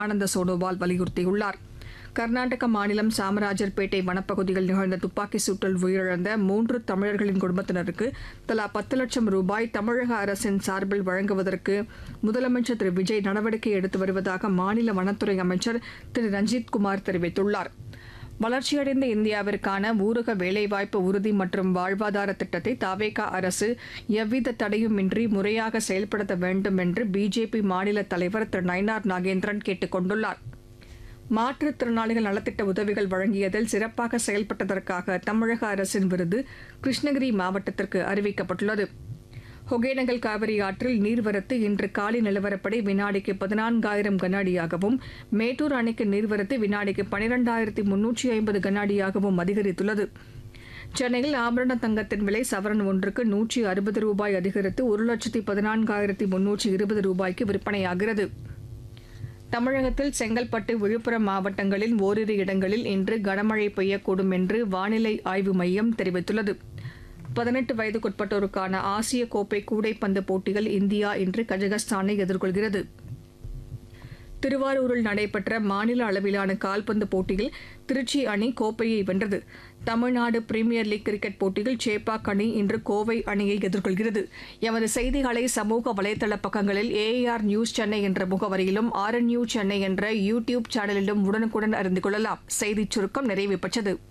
ஆனந்த சோனோவால் வலியுறுத்தியுள்ளார் கர்நாடக மாநிலம் சாமராஜர்பேட்டை வனப்பகுதியில் நிகழ்ந்த துப்பாக்கி சூட்டில் உயிரிழந்த மூன்று தமிழர்களின் குடும்பத்தினருக்கு தலா பத்து லட்சம் ரூபாய் தமிழக அரசின் சார்பில் வழங்குவதற்கு முதலமைச்சர் திரு விஜய் நடவடிக்கை எடுத்து வருவதாக மாநில வனத்துறை அமைச்சர் திரு ரஞ்சித் குமார் தெரிவித்துள்ளார் வளர்ச்சியடைந்த இந்தியாவிற்கான ஊரக வேலைவாய்ப்பு உறுதி மற்றும் வாழ்வாதார திட்டத்தை தாவேகா அரசு எவ்வித தடையுமின்றி முறையாக செயல்படுத்த வேண்டும் என்று பிஜேபி மாநில தலைவர் திரு நயினார் நாகேந்திரன் கேட்டுக் கொண்டுள்ளார் மாற்றுத்திறனாளிகள் நலத்திட்ட உதவிகள் வழங்கியதில் சிறப்பாக செயல்பட்டதற்காக தமிழக அரசின் விருது கிருஷ்ணகிரி மாவட்டத்திற்கு அறிவிக்கப்பட்டுள்ளது ஒகேனக்கல் காவிரி ஆற்றில் நீர்வரத்து இன்று காலை நிலவரப்படி வினாடிக்கு பதினான்காயிரம் கன அடியாகவும் மேட்டூர் அணைக்கு நீர்வரத்து வினாடிக்கு பனிரெண்டாயிரத்தி முன்னூற்றி ஐம்பது கன அடியாகவும் அதிகரித்துள்ளது சென்னையில் ஆபரண தங்கத்தின் விலை சவரன் ஒன்றுக்கு நூற்றி அறுபது ரூபாய் அதிகரித்து ஒரு லட்சத்தி பதினான்காயிரத்தி முன்னூற்றி இருபது ரூபாய்க்கு விற்பனையாகிறது தமிழகத்தில் செங்கல்பட்டு விழுப்புரம் மாவட்டங்களில் ஓரிரு இடங்களில் இன்று கனமழை பெய்யக்கூடும் என்று வானிலை ஆய்வு மையம் தெரிவித்துள்ளது பதினெட்டு வயதுக்குட்பட்டோருக்கான ஆசிய கோப்பை கூடைப்பந்து போட்டியில் இந்தியா இன்று கஜகஸ்தானை எதிர்கொள்கிறது திருவாரூரில் நடைபெற்ற மாநில அளவிலான கால்பந்து போட்டியில் திருச்சி அணி கோப்பையை வென்றது தமிழ்நாடு பிரீமியர் லீக் கிரிக்கெட் போட்டியில் சேப்பாக் அணி இன்று கோவை அணியை எதிர்கொள்கிறது எமது செய்திகளை சமூக வலைதள பக்கங்களில் ஏஆர் நியூஸ் சென்னை என்ற முகவரியிலும் ஆர் என் நியூஸ் சென்னை என்ற யூ டியூப் சேனலிலும் உடனுக்குடன் அறிந்து கொள்ளலாம் செய்திச் சுருக்கம் நிறைவு பெற்றது